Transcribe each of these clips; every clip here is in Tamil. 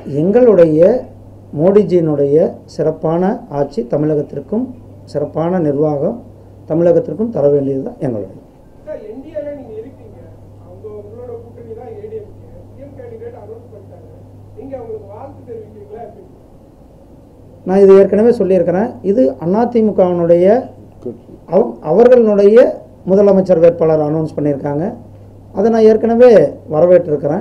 எங்களுடைய மோடிஜியினுடைய சிறப்பான ஆட்சி தமிழகத்திற்கும் சிறப்பான நிர்வாகம் தமிழகத்திற்கும் தர வேண்டியது தான் எங்களுடைய சார் என்டிஏல நீங்க இருக்கீங்க அவங்க உங்களோட கூட்டணி தான் ஏடிஎம்கே சிஎம் கேண்டிடேட் அனௌன்ஸ் பண்ணிட்டாங்க நீங்க அவங்களுக்கு வாழ்த்து தெரிவிக்கிறீங்களா எப்படி நான் இது ஏற்கனவே சொல்லியிருக்கிறேன் இது அதிமுகவினுடைய அவ- அவர்களுடைய முதலமைச்சர் வேட்பாளர் அனௌன்ஸ் பண்ணியிருக்காங்க அதை நான் ஏற்கனவே வரவேற்றிருக்கிறேன்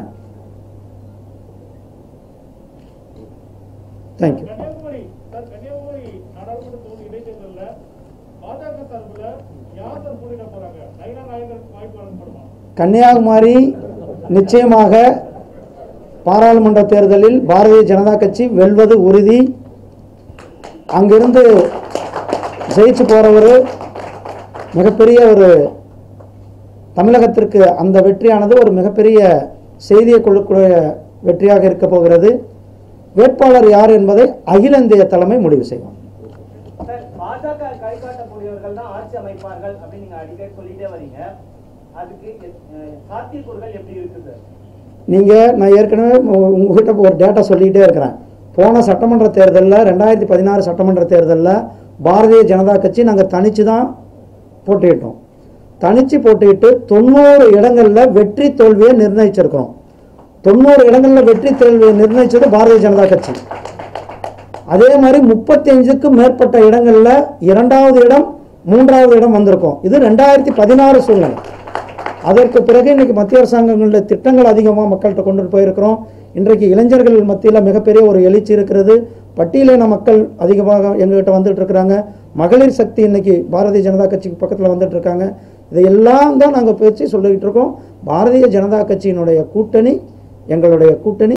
தேங்க்யூ கன்னியாகுமரி சார் கன்னியாகுமரி நாடாளுமன்ற தொகுதி இடைத்தேர்தல்ல பாஜக சார்பில் யார் சார் போட்டியிட போறாங்க நயினா நாயகருக்கு வாய்ப்பு வழங்கப்படுமா கன்னியாகுமரி நிச்சயமாக பாராளுமன்ற தேர்தலில் பாரதிய ஜனதா கட்சி வெல்வது உறுதி அங்கிருந்து ஜெயிச்சு போறவர் மிகப்பெரிய ஒரு தமிழகத்திற்கு அந்த வெற்றியானது ஒரு மிகப்பெரிய செய்தியை கொள்ளக்கூடிய வெற்றியாக இருக்க போகிறது வேட்பாளர் யார் என்பதை அகில இந்திய தலைமை முடிவு செய்யும் சார் பாஜக கை காட்டக்கூடியவர்கள் தான் ஆட்சி அமைப்பார்கள் அப்படின்னு நீங்க அடிக்கடி சொல்லிட்டே வரீங்க அதுக்கு அஹ், சாத்தியக்கூறுகள் எப்படி இருக்கு சார் நீங்கள் நான் ஏற்கனவே உ- உங்ககிட்ட ஒரு டேட்டா சொல்லிக்கிட்டே இருக்கிறேன் போன சட்டமன்ற தேர்தலில் ரெண்டாயிரத்தி பதினாறு சட்டமன்ற தேர்தலில் பாரதிய ஜனதா கட்சி நாங்கள் தனித்து தான் போட்டியிட்டோம் தனித்து போட்டியிட்டு தொண்ணூறு இடங்களில் வெற்றி தோல்வியை நிர்ணயிச்சிருக்கிறோம் தொண்ணூறு இடங்களில் வெற்றி தோல்வியை நிர்ணயிச்சது பாரதிய ஜனதா கட்சி அதே மாதிரி முப்பத்தஞ்சுக்கும் மேற்பட்ட இடங்களில் இரண்டாவது இடம் மூன்றாவது இடம் வந்திருக்கும் இது ரெண்டாயிரத்தி பதினாறு சூழ்நிலை அதற்கு பிறகு இன்னைக்கு மத்திய அரசாங்கங்களுடைய திட்டங்கள் அதிகமாக மக்கள்கிட்ட கொண்டு போயிருக்கிறோம் இன்றைக்கு இளைஞர்கள் மத்தியில் மிகப்பெரிய ஒரு எழுச்சி இருக்கிறது பட்டியலின மக்கள் அதிகமாக எங்ககிட்ட வந்துட்டு இருக்கிறாங்க மகளிர் சக்தி இன்னைக்கு பாரதிய ஜனதா கட்சிக்கு பக்கத்தில் வந்துட்டு இருக்காங்க இதையெல்லாம் தான் நாங்கள் பேச்சு சொல்லிக்கிட்டு இருக்கோம் பாரதிய ஜனதா கட்சியினுடைய கூட்டணி எங்களுடைய கூட்டணி